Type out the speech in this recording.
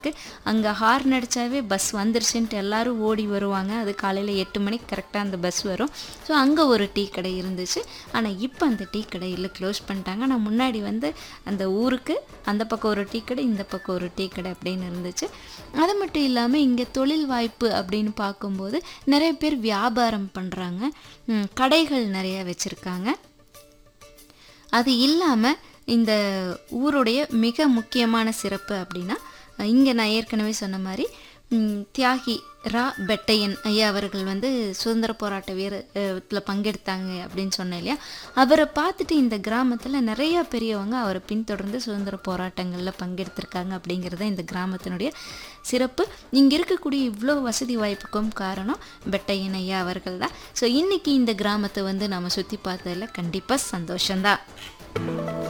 அங்கே horn அடித்தாவே bus வந்துருச்சுன்ட்டு எல்லாரும் ஓடி வருவாங்க அது காலையில் எட்டு மணிக்கு கரெக்டாக அந்த பஸ் வரும் ஸோ அங்கே ஒரு டீ கடை இருந்துச்சு ஆனால் இப்போ அந்த டீ கடை இல்லை க்ளோஸ் பண்ணிட்டாங்க ஆனால் முன்னாடி வந்து அந்த ஊருக்கு அந்த பக்கம் ஒரு டீ கடை இந்த பக்கம் ஒரு டீ கடை அப்படின்னு இருந்துச்சு அது மட்டும் இல்லாமல் இங்கே தொழில் வாய்ப்பு அப்படின்னு பார்க்கும்போது நிறைய பேர் வியாபாரம் பண்ணுறாங்க கடைகள் நிறைய வச்சுருக்காங்க அது இல்லாமல் இந்த ஊருடைய மிக முக்கியமான சிறப்பு அப்படின்னா இங்கே நான் ஏற்கனவே சொன்ன மாதிரி ம், தியாகி ரா பெட்டையன் ஐயா அவர்கள் வந்து சுதந்திர போராட்ட வீரத்தில் பங்கெடுத்தாங்க அப்படின்னு சொன்னேன் இல்லையா அவரை பார்த்துட்டு இந்த கிராமத்தில் நிறைய பெரியவங்க அவரை பின்தொடர்ந்து சுதந்திர போராட்டங்களில் பங்கெடுத்திருக்காங்க அப்படிங்கிறது இந்த கிராமத்தினுடைய சிறப்பு இங்கே இருக்கக்கூடிய இவ்வளோ வசதி வாய்ப்புக்கும் காரணம் பெட்டையன் ஐயா அவர்கள் தான் ஸோ இன்றைக்கி இந்த கிராமத்தை வந்து நம்ம சுற்றி பார்த்ததில் கண்டிப்பாக சந்தோஷம்தான்